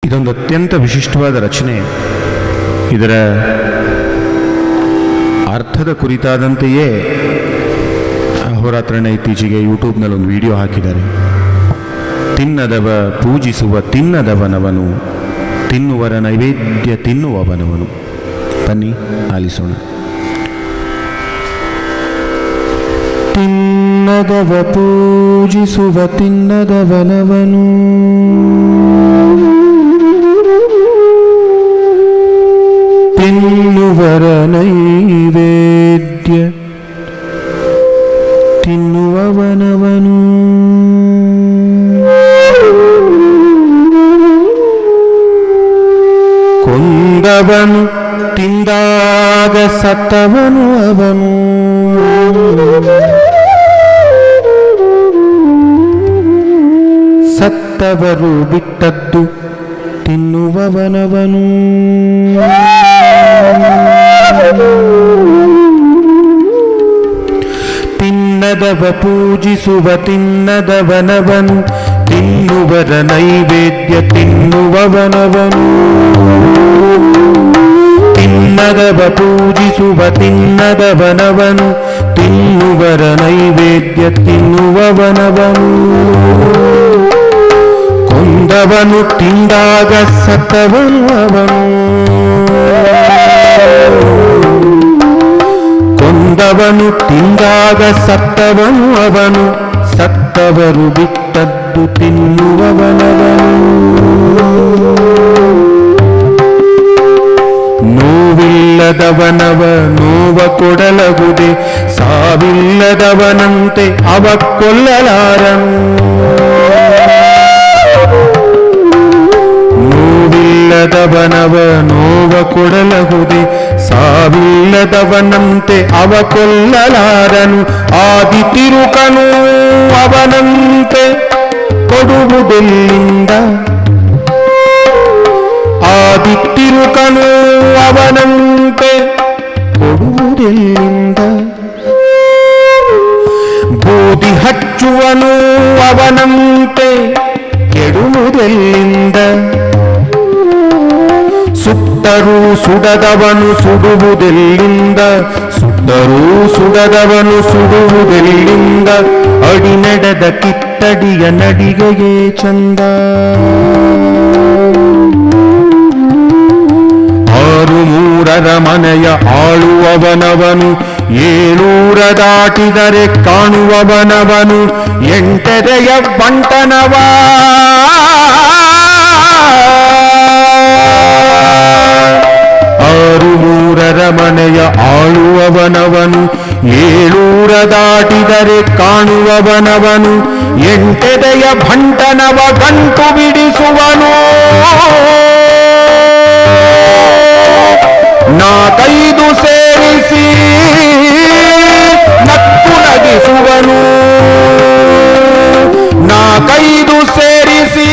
ಇದೊಂದು ಅತ್ಯಂತ ವಿಶಿಷ್ಟವಾದ ರಚನೆ ಇದರ ಅರ್ಥದ ಕುರಿತಾದಂತೆಯೇ ಅಹೋರಾತ್ರಣ ಇತ್ತೀಚೆಗೆ ಯೂಟ್ಯೂಬ್ನಲ್ಲಿ ಒಂದು ವಿಡಿಯೋ ಹಾಕಿದ್ದಾರೆ ತಿನ್ನದವ ಪೂಜಿಸುವ ತಿನ್ನದವನವನು ತಿನ್ನುವರ ನೈವೇದ್ಯ ತಿನ್ನುವವನವನು ಬನ್ನಿ ಆಲಿಸೋಣ ತಿನ್ನದವ ಪೂಜಿಸುವ ತಿನ್ನದವನವನು ತಿನ್ನುವರ ನೈವೇದ್ಯ ತಿನ್ನುವವನವನು ಕೊಂದವನು ತಿಂದಾಗ ಸತ್ತವನು ಅವನು ಸತ್ತವರು ಬಿಟ್ಟದ್ದು ತಿನ್ನುವವನವನು ತಿನ್ನದವ ಪೂಜಿಸುವ ತಿನ್ನದವನವನು ತಿನ್ನುವರ ನೈವೇದ್ಯ ತಿನ್ನುವವನವನು ತಿನ್ನದವ ಪೂಜಿಸುವ ತಿನ್ನದವನವನು ತಿನ್ನುವರ ನೈವೇದ್ಯ ತಿನ್ನುವವನವನು ಕೊಂದವನು ತಿಂದಾಗ ಸತ್ತವನು ಅವನು ಕೊಂದವನು ತಿಂದಾಗ ಸತ್ತವನು ಅವನು ಸತ್ತವರು ಬಿಟ್ಟದ್ದು ತಿನ್ನುವವನವನು ನೋವಿಲ್ಲದವನವ ನೋವ ಕೊಡಲಗುದೆ ಸಾವಿಲ್ಲದವನಂತೆ ಅವ ಕೊಲ್ಲಲಾರನು ನೋವಿಲ್ಲದವನವ ನೋವ ಕೊಡಲಹುದೆ ಸಾವಿಲ್ಲದವನಂತೆ ಅವ ಕೊಲ್ಲಲಾರನು ಆದಿ ತಿರುಕನು ಅವನಂತೆ ಕೊಡುವುದೆಲ್ಲಿಂದ ಆದಿ ತಿರುಕನು ಅವನಂತೆ ಕೊಡುವುದೆಲ್ಲಿಂದ ಬೂದಿ ಹಚ್ಚುವನು ಅವನಂತೆ ಕೆಡುವುದೆಲ್ಲಿಂದ ಸುತ್ತರೂ ಸುಡದವನು ಸುಡುವುದೆಲ್ಲಿಂದ ಸುತ್ತರೂ ಸುಡದವನು ಸುಡುವುದೆಲ್ಲಿಂದ ಅಡಿ ನಡೆದ ಕಿತ್ತಡಿಯ ನಡಿಗೆಯೇ ಚಂದ ಆರು ಮೂರರ ಮನೆಯ ಆಳುವವನವನು ಏಳೂರ ದಾಟಿದರೆ ಕಾಣುವವನವನು ಎಂಟೆದೆಯ ಬಂಟನವ ಆರು ಮೂರರ ಮನೆಯ ಆಳುವವನವನು ಏಳೂರ ದಾಟಿದರೆ ಕಾಣುವವನವನು ಎಂಟೆದೆಯ ಭಂಟನವ ಗಂಟು ಬಿಡಿಸುವನು ನಾಕೈದು ಸೇರಿಸಿ ನಕ್ಕು ನಗಿಸುವನು ನಾಕೈದು ಸೇರಿಸಿ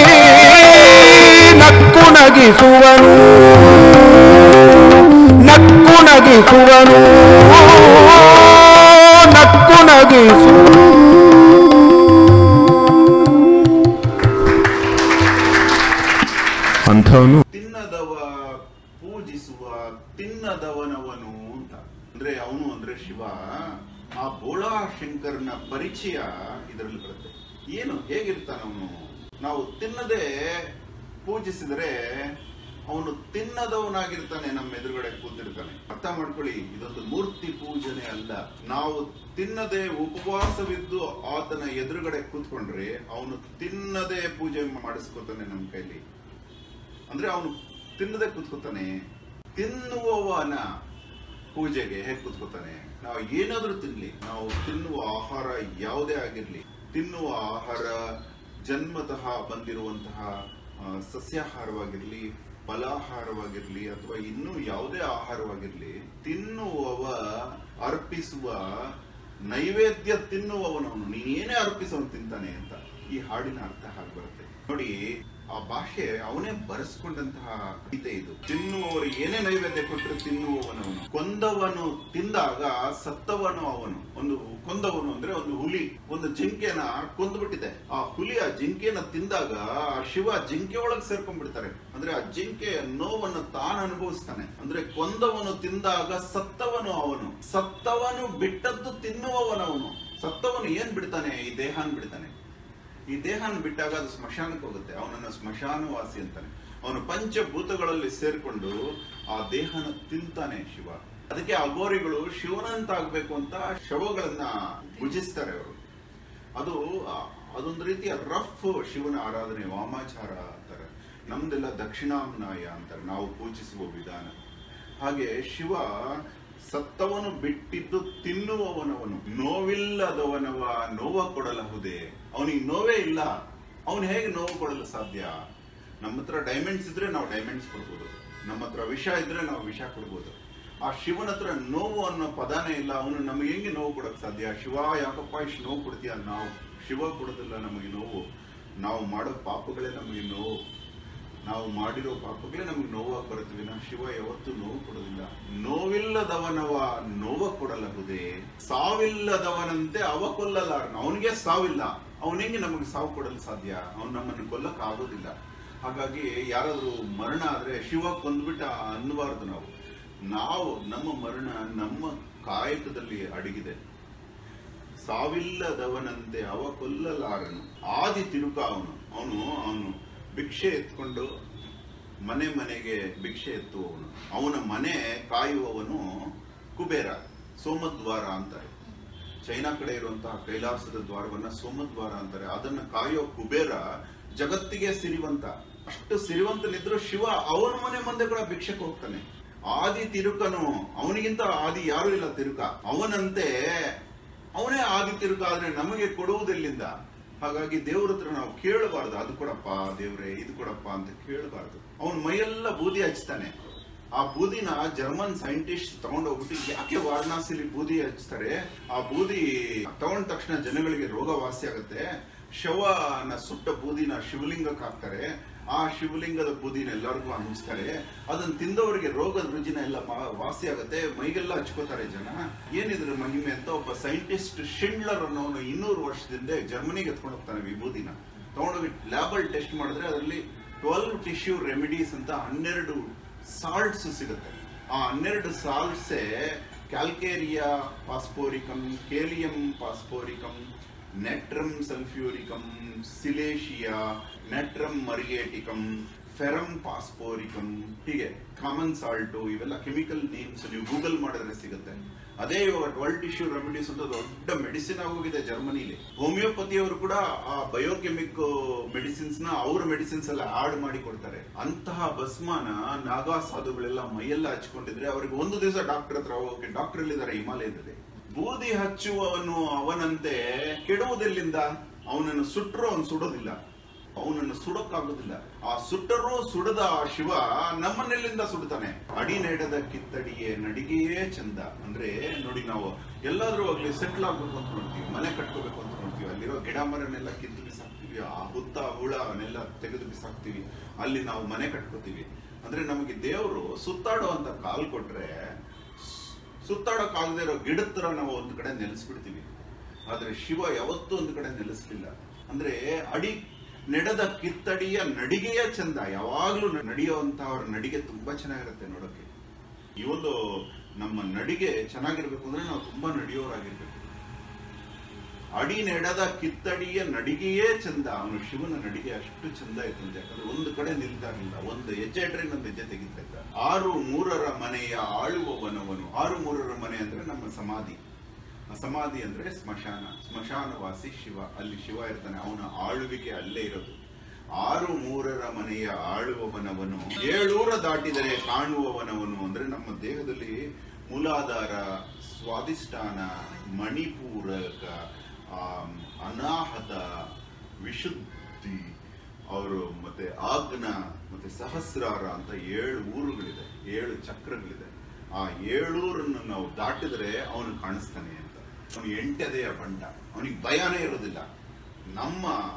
ನಕ್ಕು ನಗಿಸುವನು ನಕ್ಕು ನಗಿಸುವನು ನಕ್ಕು ನಗಿಸು ಅಂಥವನು ತಿನ್ನದವ ಪೂಜಿಸುವ ತಿನ್ನದವನವನು ಅಂತ ಅಂದ್ರೆ ಅವನು ಅಂದ್ರೆ ಶಿವ ಆ ಬೋಳಾ ಶಂಕರನ ಪರಿಚಯ ಇದರಲ್ಲಿ ಬರುತ್ತೆ ಏನು ಹೇಗಿರ್ತಾನ ಅವನು ನಾವು ತಿನ್ನದೆ ಪೂಜಿಸಿದರೆ ಅವನು ತಿನ್ನದವನಾಗಿರ್ತಾನೆ ನಮ್ಮ ಎದುರುಗಡೆ ಕೂತಿರ್ತಾನೆ ಅರ್ಥ ಮಾಡ್ಕೊಳ್ಳಿ ಇದೊಂದು ಮೂರ್ತಿ ಪೂಜನೆ ಅಲ್ಲ ನಾವು ತಿನ್ನದೆ ಉಪವಾಸವಿದ್ದು ಆತನ ಎದುರುಗಡೆ ಕೂತ್ಕೊಂಡ್ರೆ ಅವನು ತಿನ್ನದೆ ಪೂಜೆ ಮಾಡಿಸ್ಕೊತಾನೆ ನಮ್ಮ ಕೈಲಿ ಅಂದ್ರೆ ಅವನು ತಿನ್ನದೆ ಕೂತ್ಕೋತಾನೆ ತಿನ್ನುವವನ ಪೂಜೆಗೆ ಹೇಗೆ ಕೂತ್ಕೋತಾನೆ ನಾವು ಏನಾದ್ರೂ ತಿನ್ಲಿ ನಾವು ತಿನ್ನುವ ಆಹಾರ ಯಾವುದೇ ಆಗಿರ್ಲಿ ತಿನ್ನುವ ಆಹಾರ ಜನ್ಮತಃ ಬಂದಿರುವಂತಹ ಆ, ಸಸ್ಯಾಹಾರವಾಗಿರ್ಲಿ ಫಲಾಹಾರವಾಗಿರ್ಲಿ ಅಥವಾ ಇನ್ನೂ ಯಾವುದೇ ಆಹಾರವಾಗಿರ್ಲಿ ತಿನ್ನುವವ ಅರ್ಪಿಸುವ ನೈವೇದ್ಯ ತಿನ್ನುವವನವನು ನೀನೇನೇ ಅರ್ಪಿಸವನು ತಿಂತಾನೆ ಅಂತ ಈ ಹಾಡಿನ ಅರ್ಥ ಹಾಗೆ ಬರುತ್ತೆ ನೋಡಿ ಆ ಭಾಷೆ ಅವನೇ ಬರೆಸ್ಕೊಂಡಂತಹ ಗೀತೆ ಇದು ತಿನ್ನುವವರು ಏನೇ ನೈವೇದ್ಯ ಕೊಟ್ಟರು ತಿನ್ನುವವನವನು ಕೊಂದವನು ತಿಂದಾಗ ಸತ್ತವನು ಅವನು ಒಂದು ಕೊಂದವನು ಅಂದ್ರೆ ಒಂದು ಹುಲಿ ಒಂದು ಜಿಂಕೆನ ಕೊಂದ್ಬಿಟ್ಟಿದೆ ಆ ಹುಲಿ ಆ ಜಿಂಕೆನ ತಿಂದಾಗ ಆ ಶಿವ ಜಿಂಕೆ ಒಳಗೆ ಸೇರ್ಕೊಂಡ್ಬಿಡ್ತಾರೆ ಅಂದ್ರೆ ಆ ಜಿಂಕೆ ನೋವನ್ನು ತಾನು ಅನುಭವಿಸ್ತಾನೆ ಅಂದ್ರೆ ಕೊಂದವನು ತಿಂದಾಗ ಸತ್ತವನು ಅವನು ಸತ್ತವನು ಬಿಟ್ಟದ್ದು ತಿನ್ನುವವನವನು ಸತ್ತವನು ಏನ್ ಬಿಡ್ತಾನೆ ಈ ದೇಹನ್ ಬಿಡ್ತಾನೆ ಈ ದೇಹನ ಬಿಟ್ಟಾಗ ಅದು ಸ್ಮಶಾನಕ್ಕೆ ಹೋಗುತ್ತೆ ಅವನನ್ನ ಸ್ಮಶಾನವಾಸಿ ಅಂತಾನೆ ಅವನು ಪಂಚಭೂತಗಳಲ್ಲಿ ಸೇರ್ಕೊಂಡು ಆ ದೇಹನ ತಿಂತಾನೆ ಶಿವ ಅದಕ್ಕೆ ಅಗೋರಿಗಳು ಶಿವನಂತಾಗ್ಬೇಕು ಅಂತ ಶವಗಳನ್ನ ಭುಜಿಸ್ತಾರೆ ಅವರು ಅದು ಆ- ಅದೊಂದು ರೀತಿಯ ರಫ್ ಶಿವನ ಆರಾಧನೆ ವಾಮಾಚಾರ ಅಂತಾರೆ ನಮ್ದೆಲ್ಲ ದಕ್ಷಿಣಾಮ್ನಾಯ ಅಂತಾರೆ ನಾವು ಪೂಜಿಸುವ ವಿಧಾನ ಹಾಗೆ ಶಿವ ಸತ್ತವನು ಬಿಟ್ಟಿದ್ದು ತಿನ್ನುವವನವನು ನೋವಿಲ್ಲದವನವ ನೋವ ಕೊಡಲಹುದೇ ಅವನಿಗೆ ನೋವೇ ಇಲ್ಲ ಅವನು ಹೇಗೆ ನೋವು ಕೊಡಲು ಸಾಧ್ಯ ನಮ್ಮ ಹತ್ರ ಡೈಮಂಡ್ಸ್ ಇದ್ರೆ ನಾವು ಡೈಮಂಡ್ಸ್ ಕೊಡ್ಬೋದು ನಮ್ಮ ಹತ್ರ ವಿಷ ಇದ್ರೆ ನಾವು ವಿಷ ಕೊಡ್ಬೋದು ಆ ಶಿವನ ಹತ್ರ ನೋವು ಅನ್ನೋ ಪದಾನೇ ಇಲ್ಲ ಅವನು ನಮಗೆ ಹೆಂಗೆ ನೋವು ಕೊಡಕ್ ಸಾಧ್ಯ ಶಿವ ಯಾಕಪ್ಪ ಇಷ್ಟು ನೋವು ಕೊಡ್ತೀಯ ನಾವು ಶಿವ ಕೊಡೋದಿಲ್ಲ ನಮಗೆ ನೋವು ನಾವು ಮಾಡೋ ಪಾಪಗಳೇ ನಮಗೆ ನೋವು ನಾವು ಮಾಡಿರೋ ಪಾಪಗಳೇ ನಮಗೆ ನೋವಾಗಿ ಬರುತ್ತವೆ ನಾವು ಶಿವ ಯಾವತ್ತೂ ನೋವು ಕೊಡೋದಿಲ್ಲ ನೋವಿಲ್ಲದವನವ ನೋವ ಕೊಡಲಹುದೇ ಸಾವಿಲ್ಲದವನಂತೆ ಅವ ಕೊಲ್ಲಲಾರನು ಅವನಿಗೆ ಸಾವಿಲ್ಲ ಅವನಿಗೆ ನಮಗೆ ಸಾವು ಕೊಡಲು ಸಾಧ್ಯ ಅವನು ನಮ್ಮನ್ನು ಕೊಲ್ಲಕ್ ಆಗೋದಿಲ್ಲ ಹಾಗಾಗಿ ಯಾರಾದ್ರೂ ಮರಣ ಆದ್ರೆ ಶಿವ ಕೊಂದ್ಬಿಟ್ಟ ಅನ್ನಬಾರದು ನಾವು ನಾವು ನಮ್ಮ ಮರಣ ನಮ್ಮ ಕಾಯಕದಲ್ಲಿ ಅಡಗಿದೆ ಸಾವಿಲ್ಲದವನಂತೆ ಅವ ಕೊಲ್ಲಲಾರನು ಆದಿ ತಿರುಕ ಅವನು ಅವನು ಅವನು ಭಿಕ್ಷೆ ಎತ್ಕೊಂಡು ಮನೆ ಮನೆಗೆ ಭಿಕ್ಷೆ ಎತ್ತುವವನು ಅವನ ಮನೆ ಕಾಯುವವನು ಕುಬೇರ ಸೋಮದ್ವಾರ ಅಂತಾರೆ ಚೈನಾ ಕಡೆ ಇರುವಂತಹ ಕೈಲಾಸದ ದ್ವಾರವನ್ನ ಸೋಮದ್ವಾರ ಅಂತಾರೆ ಅದನ್ನ ಕಾಯೋ ಕುಬೇರ ಜಗತ್ತಿಗೆ ಸಿರಿವಂತ ಅಷ್ಟು ಸಿರಿವಂತನಿದ್ರು ಶಿವ ಅವನ ಮನೆ ಮುಂದೆ ಕೂಡ ಭಿಕ್ಷಕ್ಕೆ ಹೋಗ್ತಾನೆ ಆದಿ ತಿರುಕನು ಅವನಿಗಿಂತ ಆದಿ ಯಾರು ಇಲ್ಲ ತಿರುಕ ಅವನಂತೆ ಅವನೇ ಆದಿ ತಿರುಕ ಆದ್ರೆ ನಮಗೆ ಕೊಡುವುದೆಲ್ಲಿಂದ ಹಾಗಾಗಿ ದೇವ್ರ ಹತ್ರ ನಾವು ಕೇಳಬಾರ್ದು ಅದು ಕೊಡಪ್ಪ ದೇವ್ರೆ ಇದು ಕೊಡಪ್ಪ ಅಂತ ಕೇಳಬಾರ್ದು ಅವನ ಮೈಯೆಲ್ಲ ಬೂದಿ ಹಚ್ತಾನೆ ಆ ಬೂದಿನ ಜರ್ಮನ್ ಸೈಂಟಿಸ್ಟ್ ತಗೊಂಡೋಗ್ಬಿಟ್ಟು ಯಾಕೆ ವಾರಣಾಸಿಲಿ ಬೂದಿ ಹಚ್ತಾರೆ ಆ ಬೂದಿ ತಗೊಂಡ ತಕ್ಷಣ ಜನಗಳಿಗೆ ರೋಗ ವಾಸಿ ಆಗುತ್ತೆ ಶವನ ಸುಟ್ಟ ಬೂದಿನ ಶಿವಲಿಂಗಕ್ಕೆ ಹಾಕ್ತಾರೆ ಆ ಶಿವಲಿಂಗದ ಬೂದಿನ ಎಲ್ಲರಿಗೂ ಹಂಚ್ತಾರೆ ಅದನ್ನ ತಿಂದವರಿಗೆ ರೋಗದ ರುಜಿನ ಎಲ್ಲ ಮಾ- ವಾಸಿ ಆಗುತ್ತೆ ಮೈಗೆಲ್ಲ ಹಚ್ಕೋತಾರೆ ಜನ ಏನಿದ್ರ ಮಹಿಮೆ ಅಂತ ಒಬ್ಬ ಸೈಂಟಿಸ್ಟ್ ಶಿಂಡ್ಲರ್ ಅನ್ನೋನು ಇನ್ನೂರು ವರ್ಷದಿಂದ ಜರ್ಮನಿಗೆ ಎತ್ಕೊಂಡು ಹೋಗ್ತಾನೆ ವಿಭೂದಿನ ತಗೊಂಡೋಗಿ ಲ್ಯಾಬಲ್ ಟೆಸ್ಟ್ ಮಾಡಿದ್ರೆ ಅದರಲ್ಲಿ ಟ್ವೆಲ್ವ್ ಟಿಶ್ಯೂ ರೆಮಿಡೀಸ್ ಅಂತ ಹನ್ನೆರಡು ಸಾಲ್ಟ್ಸ್ ಸಿಗುತ್ತೆ ಆ ಹನ್ನೆರಡು ಸಾಲ್ಟ್ಸೇ ಕ್ಯಾಲ್ಕೇರಿಯಾ ಪಾಸ್ಪೋರಿಕಮ್ ಕೇಲಿಯಂ ಪಾಸ್ಪೋರಿಕಮ್ ನೆಟ್ರಮ್ ಸಲ್ಫ್ಯೂರಿಕಮ್ ಸಿಲೇಶಿಯಾ ನೆಟ್ರಮ್ ಮರಿಯೇಟಿಕಮ್ ಫೆರಮ್ ಪಾಸ್ಪೋರಿಕಮ್ ಹೀಗೆ ಕಾಮನ್ ಸಾಲ್ಟು ಇವೆಲ್ಲ ಕೆಮಿಕಲ್ ನೇಮ್ಸ್ ನೀವು ಗೂಗಲ್ ಮಾಡಿದ್ರೆ ಸಿಗುತ್ತೆ ಅದೇ ಇವಾಗ ಟ್ವೆಲ್ ಟಿಶ್ಯೂ ರೆಮಿಡೀಸ್ ಅಂತ ದೊಡ್ಡ ಮೆಡಿಸಿನ್ ಆಗೋಗಿದೆ ಜರ್ಮನಿಲಿ ಹೋಮಿಯೋಪತಿ ಅವರು ಕೂಡ ಆ ಬಯೋಕೆಮಿಕ್ ಮೆಡಿಸಿನ್ಸ್ ನ ಅವ್ರ ಮೆಡಿಸಿನ್ಸ್ ಎಲ್ಲ ಆಡ್ ಮಾಡಿ ಕೊಡ್ತಾರೆ ಅಂತಹ ಭಸ್ಮನ ನಾಗಾ ಸಾಧುಗಳೆಲ್ಲ ಮೈಯೆಲ್ಲ ಹಚ್ಕೊಂಡಿದ್ರೆ ಅವ್ರಿಗೆ ಒಂದು ದಿವಸ ಡಾಕ್ಟರ್ ಹತ್ರ ಹೋಗಕ್ಕೆ ಡಾಕ್ಟರ್ ಎಲ್ಲಿದ್ದಾರೆ ಹಿಮಾಲಯದಲ್ಲಿ ಬೂದಿ ಹಚ್ಚುವವನು ಅವನಂತೆ ಕೆಡುವುದೆಲ್ಲಿಂದ ಅವನನ್ನು ಸುಟ್ಟರು ಅವನು ಸುಡೋದಿಲ್ಲ ಅವನನ್ನು ಸುಡಕ್ಕಾಗೋದಿಲ್ಲ ಆ ಸುಟ್ಟರೂ ಸುಡದ ಆ ಶಿವ ನಮ್ಮನ್ನೆಲ್ಲಿಂದ ಸುಡ್ತಾನೆ ಅಡಿ ನೆಡದ ಕಿತ್ತಡಿಯೇ ನಡಿಗೆಯೇ ಚಂದ ಅಂದ್ರೆ ನೋಡಿ ನಾವು ಎಲ್ಲಾದ್ರೂ ಆಗ್ಲಿ ಸೆಟ್ಲ್ ಆಗ್ಬೇಕು ಅಂತ ನೋಡ್ತೀವಿ ಮನೆ ಕಟ್ಕೋಬೇಕು ಅಂತ ನೋಡ್ತೀವಿ ಅಲ್ಲಿರೋ ಗಿಡ ಮರನೆಲ್ಲ ಕಿತ್ತು ಬಿಸಾಕ್ತಿವಿ ಆ ಹುತ್ತ ಹುಳ ಅವನ್ನೆಲ್ಲ ತೆಗೆದು ಬಿಸಾಕ್ತಿವಿ ಅಲ್ಲಿ ನಾವು ಮನೆ ಕಟ್ಕೋತೀವಿ ಅಂದ್ರೆ ನಮಗೆ ದೇವರು ಸುತ್ತಾಡುವಂತ ಕಾಲ್ ಕೊಟ್ರೆ ಸುತ್ತಾಡಕ್ಕಾಗದೇ ಇರೋ ಗಿಡದ ತರ ನಾವು ಒಂದು ಕಡೆ ನೆಲೆಸ್ಬಿಡ್ತೀವಿ ಆದ್ರೆ ಶಿವ ಯಾವತ್ತೂ ಒಂದು ಕಡೆ ನೆಲೆಸ್ಲಿಲ್ಲ ಅಂದ್ರೆ ಅಡಿ ನೆಡದ ಕಿತ್ತಡಿಯ ನಡಿಗೆಯ ಚಂದ ಯಾವಾಗ್ಲೂ ನಡೆಯುವಂತಹವ್ರ ನಡಿಗೆ ತುಂಬಾ ಚೆನ್ನಾಗಿರುತ್ತೆ ನೋಡೋಕೆ ಈ ಒಂದು ನಮ್ಮ ನಡಿಗೆ ಚೆನ್ನಾಗಿರ್ಬೇಕು ಅಂದ್ರೆ ನಾವು ತುಂಬಾ ನಡೆಯೋರಾಗಿರ್ಬೇಕು ಅಡಿ ನೆಡದ ಕಿತ್ತಡಿಯ ನಡಿಗೆಯೇ ಚಂದ ಅವನು ಶಿವನ ನಡಿಗೆ ಅಷ್ಟು ಚಂದ ಇತ್ತು ಅಂತ ಯಾಕಂದ್ರೆ ಒಂದು ಕಡೆ ನಿಲ್ತಾರಿಲ್ಲ ಒಂದು ಹೆಜ್ಜೆ ಇಟ್ರೆ ಇನ್ನೊಂದು ಹೆಜ್ಜೆ ತೆಗಿತಾ ಇದ್ದ ಆರು ಮೂರರ ಮನೆಯ ಆಳುವವನವನು ಆರು ಮೂರರ ಮನೆ ಅಂದ್ರೆ ನಮ್ಮ ಸಮಾಧಿ ಆ ಸಮಾಧಿ ಅಂದ್ರೆ ಸ್ಮಶಾನ ಸ್ಮಶಾನವಾಸಿ ಶಿವ ಅಲ್ಲಿ ಶಿವ ಇರ್ತಾನೆ ಅವನ ಆಳುವಿಕೆ ಅಲ್ಲೇ ಇರೋದು ಆರು ಮೂರರ ಮನೆಯ ಆಳುವವನವನು ಏಳೂರ ದಾಟಿದರೆ ಕಾಣುವವನವನು ಅಂದ್ರೆ ನಮ್ಮ ದೇಹದಲ್ಲಿ ಮೂಲಾಧಾರ ಸ್ವಾದಿಷ್ಠಾನ ಮಣಿಪೂರಕ ಆಮ್, ಅನಾಹತ ವಿಶುದ್ಧಿ ಅವರು ಮತ್ತೆ ಆಗ್ನ ಮತ್ತೆ ಸಹಸ್ರಾರ ಅಂತ ಏಳು ಊರುಗಳಿದೆ ಏಳು ಚಕ್ರಗಳಿದೆ ಆ ಏಳೂರನ್ನು ನಾವು ದಾಟಿದ್ರೆ ಅವನು ಕಾಣಿಸ್ತಾನೆ ಅಂತ ಅವನು ಎಂಟೆದೆಯ ಬಂಡ ಅವನಿಗೆ ಭಯನೇ ಇರೋದಿಲ್ಲ ನಮ್ಮ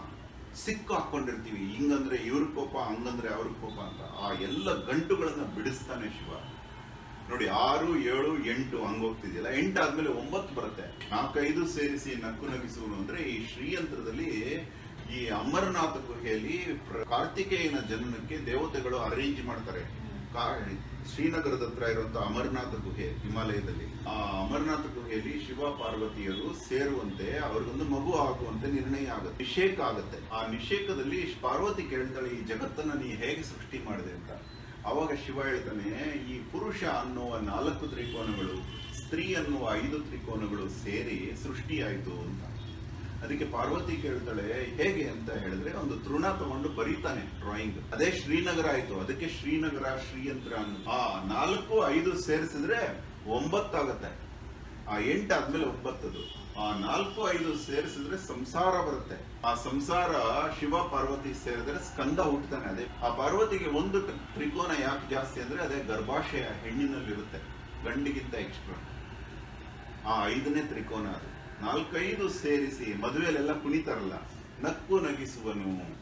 ಸಿಕ್ಕು ಹಾಕೊಂಡಿರ್ತೀವಿ ಹಿಂಗಂದ್ರೆ ಇವ್ರ ಕೋಪ ಹಂಗಂದ್ರೆ ಅವ್ರ ಕೋಪ ಅಂತ ಆ ಎಲ್ಲ ಗಂಟುಗಳನ್ನ ಬಿಡಿಸ್ತಾನೆ ಶಿವ ನೋಡಿ ಆರು ಏಳು ಎಂಟು ಹಂಗ ಹೋಗ್ತಿದೆಯಲ್ಲ ಎಂಟು ಆದ್ಮೇಲೆ ಒಂಬತ್ತು ಬರುತ್ತೆ ನಾಲ್ಕೈದು ಸೇರಿಸಿ ನಕ್ಕು ನಗಿಸುವನು ಅಂದ್ರೆ ಈ ಶ್ರೀಯಂತ್ರದಲ್ಲಿ ಈ ಅಮರನಾಥ ಗುಹೆಯಲ್ಲಿ ಪ್ರ- ಕಾರ್ತಿಕೇಯನ ಜನನಕ್ಕೆ ದೇವತೆಗಳು ಅರೇಂಜ್ ಮಾಡ್ತಾರೆ ಕಾ- ಶ್ರೀನಗರದ ಹತ್ರ ಇರುವಂತ ಅಮರನಾಥ ಗುಹೆ ಹಿಮಾಲಯದಲ್ಲಿ ಆ ಅಮರನಾಥ ಗುಹೆಯಲ್ಲಿ ಶಿವ ಪಾರ್ವತಿಯರು ಸೇರುವಂತೆ ಅವ್ರಿಗೊಂದು ಮಗು ಆಗುವಂತೆ ನಿರ್ಣಯ ಆಗುತ್ತೆ ನಿಷೇಕ ಆಗುತ್ತೆ ಆ ನಿಷೇಕದಲ್ಲಿ ಪಾರ್ವತಿ ಕೇಳ್ತಾಳೆ ಈ ಜಗತ್ತನ್ನ ನೀ ಹೇಗೆ ಸೃಷ್ಟಿ ಮಾಡಿದೆ ಅಂತ ಅವಾಗ ಶಿವ ಹೇಳ್ತಾನೆ ಈ ಪುರುಷ ಅನ್ನುವ ನಾಲ್ಕು ತ್ರಿಕೋನಗಳು ಸ್ತ್ರೀ ಅನ್ನುವ ಐದು ತ್ರಿಕೋನಗಳು ಸೇರಿ ಸೃಷ್ಟಿಯಾಯಿತು ಅಂತ ಅದಕ್ಕೆ ಪಾರ್ವತಿ ಕೇಳ್ತಾಳೆ ಹೇಗೆ ಅಂತ ಹೇಳಿದ್ರೆ ಒಂದು ತೃಣ ತಗೊಂಡು ಬರೀತಾನೆ ಡ್ರಾಯಿಂಗ್ ಅದೇ ಶ್ರೀನಗರ ಆಯ್ತು ಅದಕ್ಕೆ ಶ್ರೀನಗರ ಶ್ರೀಯಂತ್ರ ಅನ್ನು ಆ ನಾಲ್ಕು ಐದು ಸೇರಿಸಿದ್ರೆ ಒಂಬತ್ತಾಗತ್ತೆ ಆ ಎಂಟು ಆದ್ಮೇಲೆ ಒಂಬತ್ತದು ಆ ನಾಲ್ಕು ಐದು ಸೇರಿಸಿದ್ರೆ ಸಂಸಾರ ಬರುತ್ತೆ ಆ ಸಂಸಾರ ಶಿವ ಪಾರ್ವತಿ ಸೇರಿದ್ರೆ ಸ್ಕಂದ ಹುಟ್ಟತಾನೆ ಅದೇ ಆ ಪಾರ್ವತಿಗೆ ಒಂದು ತ್ರಿ- ತ್ರಿಕೋನ ಯಾಕೆ ಜಾಸ್ತಿ ಅಂದ್ರೆ ಅದೇ ಗರ್ಭಾಶಯ ಹೆಣ್ಣಿನಲ್ಲಿರುತ್ತೆ ಗಂಡಿಗಿಂತ ಎಕ್ಸ್ಟ್ರಾ ಆ ಐದನೇ ತ್ರಿಕೋನ ಅದು ನಾಲ್ಕೈದು ಸೇರಿಸಿ ಮದುವೆಲೆಲ್ಲ ಕುಣಿತಾರಲ್ಲ ನಕ್ಕು ನಗಿಸುವನು